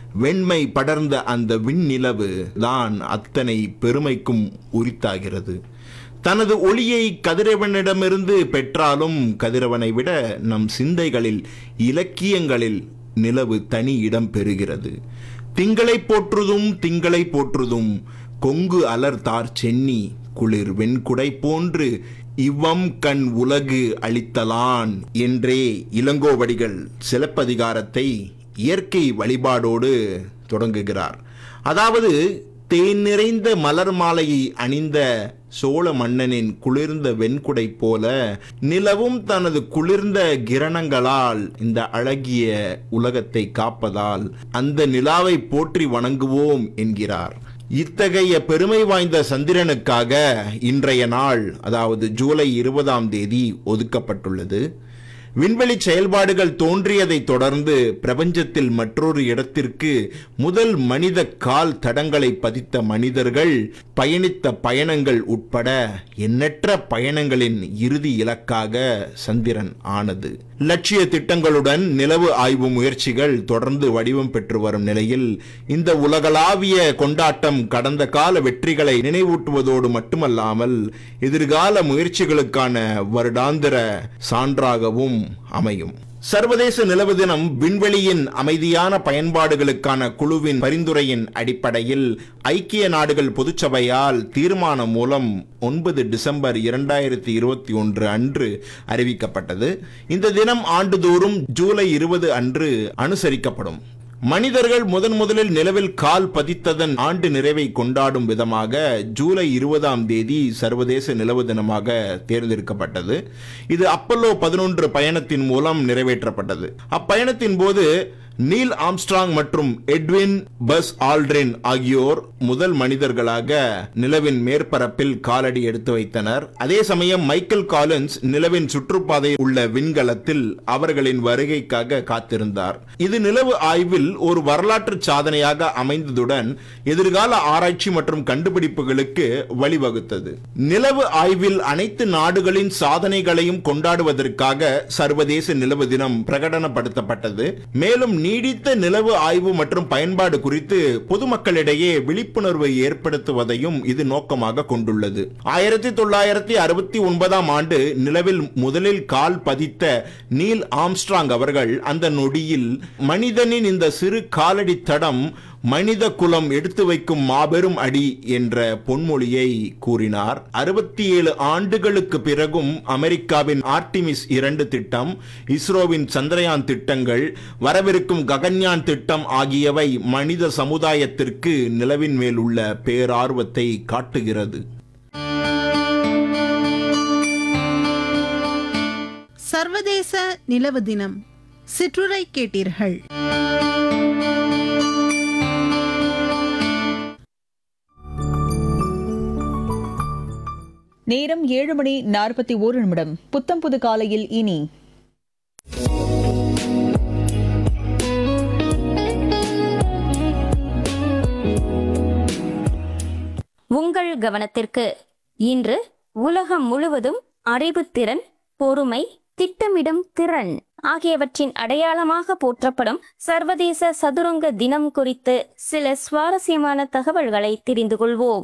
வெண்மை படர்ந்த அந்த விண்ணிலவு தான் அத்தனை பெருமைக்கும் உரித்தாகிறது தனது ஒளியை கதிரவனிடமிருந்து பெற்றாலும் கதிரவனை விட நம் சிந்தைகளில் இலக்கியங்களில் நிலவு தனி இடம் பெறுகிறது திங்களை போற்றுதும் திங்களை போற்றுதும் கொங்கு அலர்தார் சென்னி குளிர் வெண்குடை போன்று இவ்வம் கண் உலகு அளித்தலான் என்றே இளங்கோவடிகள் சிலப்பதிகாரத்தை இயற்கை வழிபாடோடு தொடங்குகிறார் அதாவது தேன் நிறைந்த மலர் மாலையை அணிந்த சோழ மன்னனின் குளிர்ந்த வெண்குடை போல நிலவும் தனது குளிர்ந்த கிரணங்களால் இந்த அழகிய உலகத்தை காப்பதால் அந்த நிலாவை போற்றி வணங்குவோம் என்கிறார் இத்தகைய பெருமை வாய்ந்த சந்திரனுக்காக இன்றைய நாள் அதாவது ஜூலை இருபதாம் தேதி ஒதுக்கப்பட்டுள்ளது விண்வெளி செயல்பாடுகள் தோன்றியதைத் தொடர்ந்து பிரபஞ்சத்தில் மற்றொரு இடத்திற்கு முதல் மனித கால் தடங்களை பதித்த மனிதர்கள் பயணித்த பயணங்கள் உட்பட எண்ணற்ற பயணங்களின் இறுதி இலக்காக சந்திரன் ஆனது லட்சிய திட்டங்களுடன் நிலவு ஆய்வு முயற்சிகள் தொடர்ந்து வடிவம் பெற்று வரும் நிலையில் இந்த உலகளாவிய கொண்டாட்டம் கடந்த கால வெற்றிகளை நினைவூட்டுவதோடு மட்டுமல்லாமல் எதிர்கால முயற்சிகளுக்கான வருடாந்திர சான்றாகவும் அமையும் சர்வதேச நிலவு தினம் விண்வெளியின் அமைதியான பயன்பாடுகளுக்கான குழுவின் பரிந்துரையின் அடிப்படையில் ஐக்கிய நாடுகள் பொதுச்சபையால் தீர்மானம் மூலம் ஒன்பது டிசம்பர் இரண்டாயிரத்தி இருபத்தி ஒன்று அன்று அறிவிக்கப்பட்டது இந்த தினம் ஆண்டுதோறும் ஜூலை இருபது அன்று அனுசரிக்கப்படும் மனிதர்கள் முதன் முதலில் நிலவில் கால் பதித்ததன் ஆண்டு நிறைவை கொண்டாடும் விதமாக ஜூலை இருபதாம் தேதி சர்வதேச நிலவு தினமாக தேர்ந்தெடுக்கப்பட்டது இது அப்பல்லோ பதினொன்று பயணத்தின் மூலம் நிறைவேற்றப்பட்டது அப்பயணத்தின் போது நீல் ஆம்ஸ்ட்ராங் மற்றும் எட்வின் பஸ் ஆல்ட்ரின் ஆகியோர் முதல் மனிதர்களாக நிலவின் மேற்பரப்பில் காலடி எடுத்து வைத்தனர் அதே சமயம் மைக்கேல் காலின்ஸ் நிலவின் சுற்றுப்பாதையில் உள்ள விண்கலத்தில் அவர்களின் வருகைக்காக காத்திருந்தார் இது நிலவு ஆய்வில் ஒரு வரலாற்று சாதனையாக அமைந்ததுடன் எதிர்கால ஆராய்ச்சி மற்றும் கண்டுபிடிப்புகளுக்கு வழிவகுத்தது நிலவு ஆய்வில் அனைத்து நாடுகளின் சாதனைகளையும் கொண்டாடுவதற்காக சர்வதேச நிலவு தினம் பிரகடனப்படுத்தப்பட்டது மேலும் நீடித்த நிலவு ஆய்வு மற்றும் பயன்பாடு குறித்து பொதுமக்களிடையே விழிப்புணர்வை ஏற்படுத்துவதையும் இது நோக்கமாக கொண்டுள்ளது ஆயிரத்தி தொள்ளாயிரத்தி அறுபத்தி ஒன்பதாம் ஆண்டு நிலவில் முதலில் கால் பதித்த நீல் ஆம்ஸ்ட்ராங் அவர்கள் அந்த நொடியில் மனிதனின் இந்த சிறு காலடி தடம் மனித குலம் எடுத்து வைக்கும் மாபெரும் அடி என்ற பொன்மொழியை கூறினார் அறுபத்தி ஏழு ஆண்டுகளுக்கு பிறகும் அமெரிக்காவின் ஆர்டிமிஸ் இரண்டு திட்டம் இஸ்ரோவின் சந்திரயான் திட்டங்கள் வரவிருக்கும் ககன்யான் திட்டம் ஆகியவை மனித சமுதாயத்திற்கு நிலவின் மேல் உள்ள பேரார்வத்தை காட்டுகிறது சர்வதேச நிலவு தினம் சிற்றுரை கேட்டீர்கள் நேரம் ஏழு மணி நாற்பத்தி ஓரு நிமிடம் புத்தம் புது காலையில் இனி உங்கள் கவனத்திற்கு இன்று உலகம் முழுவதும் அறிவுத்திறன் பொறுமை திட்டமிடும் திறன் ஆகியவற்றின் அடையாளமாக போற்றப்படும் சர்வதேச சதுரங்க தினம் குறித்து சில சுவாரஸ்யமான தகவல்களை தெரிந்து கொள்வோம்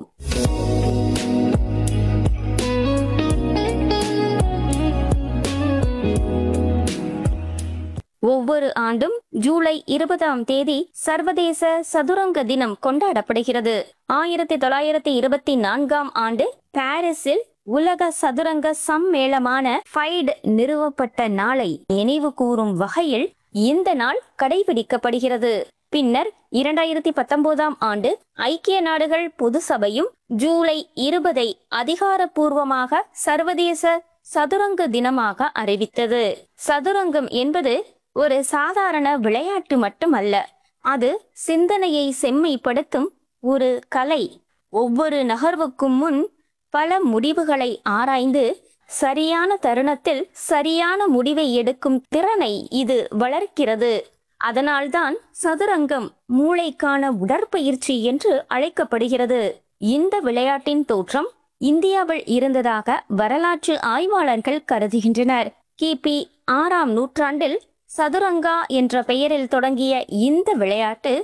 ஒவ்வொரு ஆண்டும் ஜூலை இருபதாம் தேதி சர்வதேச சதுரங்க தினம் கொண்டாடப்படுகிறது ஆயிரத்தி தொள்ளாயிரத்தி இருபத்தி நான்காம் ஆண்டு பாரிஸில் உலக சதுரங்க சம்மேளமான ஃபைட் நிறுவப்பட்ட நாளை நினைவு கூறும் வகையில் இந்த நாள் கடைபிடிக்கப்படுகிறது பின்னர் இரண்டாயிரத்தி பத்தொன்பதாம் ஆண்டு ஐக்கிய நாடுகள் பொது சபையும் ஜூலை இருபதை அதிகாரப்பூர்வமாக சர்வதேச சதுரங்க தினமாக அறிவித்தது சதுரங்கம் என்பது ஒரு சாதாரண விளையாட்டு மட்டுமல்ல அது சிந்தனையை செம்மைப்படுத்தும் ஒரு கலை ஒவ்வொரு நகர்வுக்கும் முன் பல முடிவுகளை ஆராய்ந்து சரியான தருணத்தில் சரியான முடிவை எடுக்கும் திறனை இது வளர்க்கிறது அதனால்தான் சதுரங்கம் மூளைக்கான உடற்பயிற்சி என்று அழைக்கப்படுகிறது இந்த விளையாட்டின் தோற்றம் இந்தியாவில் இருந்ததாக வரலாற்று ஆய்வாளர்கள் கருதுகின்றனர் கிபி ஆறாம் நூற்றாண்டில் சதுரங்கா என்ற பெயரில் தொடங்கிய இந்த விளையாட்டு